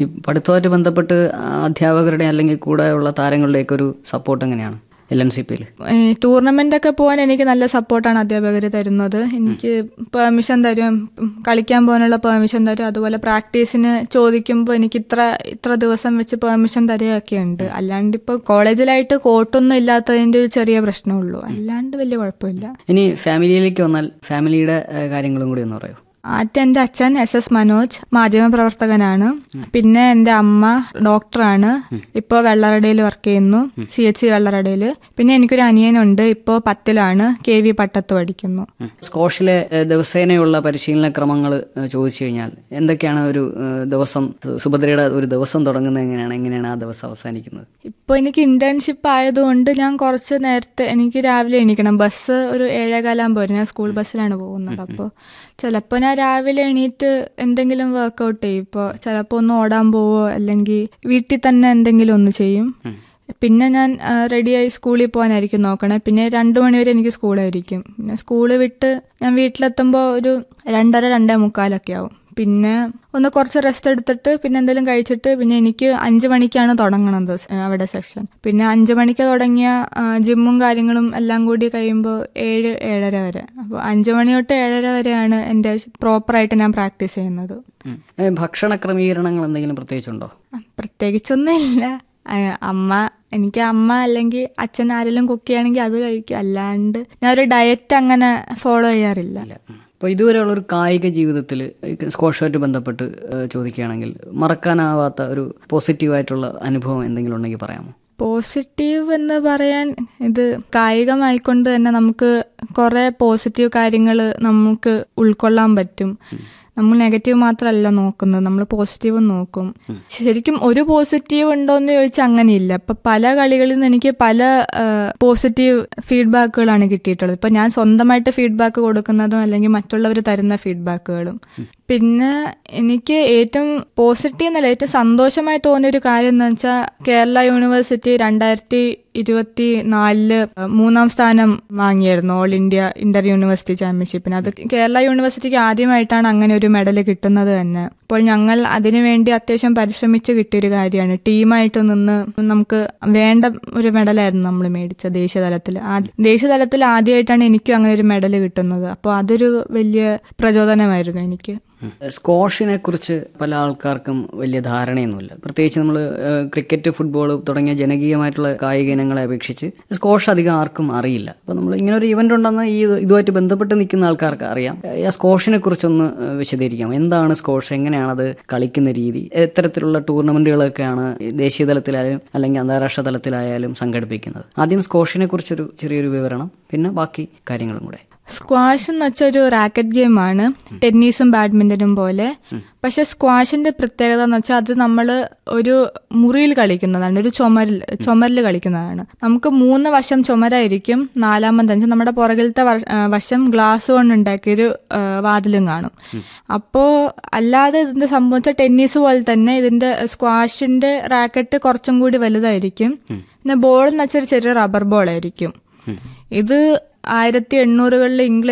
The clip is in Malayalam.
ഈ പഠിത്തമായിട്ട് ബന്ധപ്പെട്ട് അധ്യാപകരുടെ അല്ലെങ്കിൽ കൂടെയുള്ള താരങ്ങളുടെയൊക്കെ ഒരു സപ്പോർട്ട് എങ്ങനെയാണ് എൽ എൻ സി പിയിൽ ടൂർണമെന്റ് ഒക്കെ പോകാൻ എനിക്ക് നല്ല സപ്പോർട്ടാണ് അധ്യാപകർ തരുന്നത് എനിക്ക് പെർമിഷൻ തരും ഉം, കളിക്കാൻ പോകാനുള്ള പെർമിഷൻ തരും അതുപോലെ പ്രാക്ടീസിന് ചോദിക്കുമ്പോൾ എനിക്ക് ഇത്ര ഇത്ര ദിവസം വെച്ച് പെർമിഷൻ തരികയൊക്കെ ഉണ്ട് അല്ലാണ്ട് ഇപ്പോൾ കോളേജിലായിട്ട് കോട്ടൊന്നും ഇല്ലാത്തതിന്റെ ഒരു ചെറിയ പ്രശ്നമുള്ളൂ അല്ലാണ്ട് വലിയ കുഴപ്പമില്ല ഇനി ഫാമിലിയിലേക്ക് വന്നാൽ ഫാമിലിയുടെ ഏഹ്, കാര്യങ്ങളും കൂടി ഒന്ന് പറയൂ ആദ്യം എൻ്റെ അച്ഛൻ എസ് എസ് മനോജ് മാധ്യമപ്രവർത്തകനാണ് പിന്നെ എൻ്റെ അമ്മ ഡോക്ടറാണ് ഇപ്പോൾ വെള്ളറടയിൽ വർക്ക് ചെയ്യുന്നു സി എച്ച് സി വെള്ളറടയിൽ പിന്നെ എനിക്കൊരു അനിയനുണ്ട് ഇപ്പോൾ പത്തിലാണ് കെ വി പട്ടത്ത് പഠിക്കുന്നു സ്കോഷിലെ ഏഹ്, ദിവസേനയുള്ള പരിശീലന ക്രമങ്ങൾ ചോദിച്ചു കഴിഞ്ഞാൽ എന്തൊക്കെയാണ് ഒരു ഏഹ്, ദിവസം സു- സുഭദ്രയുടെ ഒരു ദിവസം തുടങ്ങുന്നത് എങ്ങനെയാണ് എങ്ങനെയാണ് ആ ദിവസം അവസാനിക്കുന്നത് ഇപ്പോൾ എനിക്ക് ഇന്റേൺഷിപ്പ് ആയതുകൊണ്ട് ഞാൻ കുറച്ച് നേരത്തെ എനിക്ക് രാവിലെ എണീക്കണം ബസ് ഒരു ഏഴേകാലാകുമ്പോൾ വരും ഞാൻ സ്കൂൾ ബസ്സിലാണ് പോകുന്നത് അപ്പോൾ ചിലപ്പോൾ ഞാൻ രാവിലെ എണീറ്റ് എന്തെങ്കിലും വർക്കൗട്ട് ചെയ്യും ഇപ്പോൾ ചിലപ്പോൾ ഒന്ന് ഓടാൻ പോവോ അല്ലെങ്കിൽ വീട്ടിൽ തന്നെ എന്തെങ്കിലും ഒന്ന് ചെയ്യും പിന്നെ ഞാൻ ആ, റെഡിയായി സ്കൂളിൽ പോകാനായിരിക്കും നോക്കണേ പിന്നെ രണ്ടു മണിവരെ എനിക്ക് സ്കൂളായിരിക്കും പിന്നെ സ്കൂള് വിട്ട് ഞാൻ വീട്ടിലെത്തുമ്പോൾ ഒരു രണ്ടര രണ്ടേ മുക്കാലൊക്കെ ആവും പിന്നെ ഒന്ന് കുറച്ച് റെസ്റ്റ് എടുത്തിട്ട് പിന്നെ എന്തെങ്കിലും കഴിച്ചിട്ട് പിന്നെ എനിക്ക് അഞ്ച് മണിക്കാണ് തുടങ്ങണത് സ്- അവിടെ സെഷൻ പിന്നെ അഞ്ച് മണിക്ക് തുടങ്ങിയ ആ, ജിമ്മും കാര്യങ്ങളും എല്ലാം കൂടി കഴിയുമ്പോൾ ഏഴ് ഏഴര വരെ അപ്പോൾ അഞ്ച് മണി തൊട്ട് ഏഴര വരെയാണ് എൻ്റെ പ്രോപ്പറായിട്ട് ഞാൻ പ്രാക്ടീസ് ചെയ്യുന്നത് ഉം. ഏഹ്, ഭക്ഷണ ക്രമീകരണങ്ങൾ എന്തെങ്കിലും പ്രത്യേകിച്ചുണ്ടോ ആ, പ്രത്യേകിച്ചൊന്നുമില്ല ആ, അമ്മ എനിക്ക് അമ്മ അല്ലെങ്കിൽ അച്ഛൻ ആരെങ്കിലും കുക്ക് ചെയ്യുകയാണെങ്കിൽ അത് കഴിക്കും അല്ലാണ്ട് ഞാൻ ഒരു ഡയറ്റ് അങ്ങനെ ഫോളോ ചെയ്യാറില്ല അപ്പോൾ ഇതുവരെയുള്ള ഒരു കായിക ജീവിതത്തിൽ സ്കോഷുമായിട്ട് ബന്ധപ്പെട്ട് ഏഹ്, ചോദിക്കുകയാണെങ്കിൽ മറക്കാനാവാത്ത ഒരു പോസിറ്റീവായിട്ടുള്ള അനുഭവം എന്തെങ്കിലും ഉണ്ടെങ്കിൽ പറയാമോ പോസിറ്റീവ് എന്ന് പറയാൻ ഇത് കായികമായിക്കൊണ്ട് തന്നെ നമുക്ക് കുറെ പോസിറ്റീവ് കാര്യങ്ങൾ നമുക്ക് ഉൾക്കൊള്ളാൻ പറ്റും നമ്മൾ നെഗറ്റീവ് മാത്രമല്ല നോക്കുന്നത് നമ്മൾ പോസിറ്റീവും നോക്കും ശരിക്കും ഒരു പോസിറ്റീവ് ഉണ്ടോ എന്ന് ചോദിച്ചാൽ അങ്ങനെയില്ല ഇപ്പൊ പല കളികളിൽ നിന്ന് എനിക്ക് പല പോസിറ്റീവ് ഫീഡ്ബാക്കുകളാണ് കിട്ടിയിട്ടുള്ളത് ഇപ്പൊ ഞാൻ സ്വന്തമായിട്ട് ഫീഡ്ബാക്ക് കൊടുക്കുന്നതും അല്ലെങ്കിൽ മറ്റുള്ളവർ തരുന്ന ഫീഡ്ബാക്കുകളും പിന്നെ എനിക്ക് ഏറ്റവും പോസിറ്റീവ് എന്നല്ല ഏറ്റവും സന്തോഷമായി തോന്നിയ ഒരു കാര്യം എന്ന് വെച്ചാൽ കേരള യൂണിവേഴ്സിറ്റി രണ്ടായിരത്തി ഇരുപത്തി നാലില് മൂന്നാം സ്ഥാനം വാങ്ങിയായിരുന്നു ഓൾ ഇന്ത്യ ഇന്റർ യൂണിവേഴ്സിറ്റി ചാമ്പ്യൻഷിപ്പിന് അത് കേരള യൂണിവേഴ്സിറ്റിക്ക് ആദ്യമായിട്ടാണ് അങ്ങനെ ഒരു മെഡൽ കിട്ടുന്നത് തന്നെ അപ്പോൾ ഞങ്ങൾ അതിനുവേണ്ടി അത്യാവശ്യം പരിശ്രമിച്ച് കിട്ടിയൊരു കാര്യമാണ് ടീമായിട്ട് നിന്ന് നമുക്ക് വേണ്ട ഒരു മെഡലായിരുന്നു നമ്മൾ മേടിച്ചത് ദേശീയതലത്തിൽ ദേശീയതലത്തിൽ ആദ്യമായിട്ടാണ് എനിക്കും അങ്ങനെ ഒരു മെഡൽ കിട്ടുന്നത് അപ്പോൾ അതൊരു വലിയ പ്രചോദനമായിരുന്നു എനിക്ക് സ്കോഷിനെ കുറിച്ച് പല ആൾക്കാർക്കും വലിയ ധാരണയൊന്നുമില്ല പ്രത്യേകിച്ച് നമ്മൾ ക്രിക്കറ്റ് ഫുട്ബോൾ തുടങ്ങിയ ജനകീയമായിട്ടുള്ള കായിക ഇനങ്ങളെ അപേക്ഷിച്ച് സ്കോഷ് അധികം ആർക്കും അറിയില്ല അപ്പോൾ നമ്മൾ ഇങ്ങനെ ഒരു ഇവന്റ് ഉണ്ടെന്ന് ഈ ഇതുമായിട്ട് ബന്ധപ്പെട്ട് നിൽക്കുന്ന ആൾക്കാർക്ക് അറിയാം ഈ ആ സ്കോഷിനെ കുറിച്ചൊന്ന് ഏഹ്, വിശദീകരിക്കാം എന്താണ് സ്കോഷ് എങ്ങനെയാണത് കളിക്കുന്ന രീതി എത്തരത്തിലുള്ള ടൂർണമെന്റുകളൊക്കെയാണ് ഈ ദേശീയ തലത്തിലായാലും അല്ലെങ്കിൽ അന്താരാഷ്ട്ര തലത്തിലായാലും സംഘടിപ്പിക്കുന്നത് ആദ്യം സ്കോഷിനെ കുറിച്ചൊരു ചെറിയൊരു വിവരണം പിന്നെ ബാക്കി കാര്യങ്ങളും കൂടെ സ്ക്വാഷ് എന്ന് വെച്ചാൽ ഒരു റാക്കറ്റ് ഗെയിമാണ് ടെന്നീസും ബാഡ്മിന്റണും പോലെ പക്ഷെ സ്ക്വാഷിന്റെ പ്രത്യേകത എന്ന് വെച്ചാൽ അത് നമ്മൾ ഒരു മുറിയിൽ കളിക്കുന്നതാണ് ഒരു ചുമരിൽ ചുമരിൽ കളിക്കുന്നതാണ് നമുക്ക് മൂന്ന് വശം ചുമരായിരിക്കും നാലാമത്തെ വെച്ചാൽ നമ്മുടെ പുറകിലത്തെ വ- ആ, വശം ഗ്ലാസ് കൊണ്ട് ഉണ്ടാക്കിയൊരു ആ, വാതിലും കാണും അപ്പോൾ അല്ലാതെ ഇതിന്റെ സംഭവിച്ച ടെന്നീസ് പോലെ തന്നെ ഇതിന്റെ സ്ക്വാഷിന്റെ റാക്കറ്റ് കുറച്ചും കൂടി വലുതായിരിക്കും പിന്നെ ബോൾ എന്ന് വെച്ചാൽ ഒരു ചെറിയ റബ്ബർ ബോൾ ആയിരിക്കും ഇത് ആയിരത്തി എണ്ണൂറുകളിൽ ഇംഗ്ലണ്ട്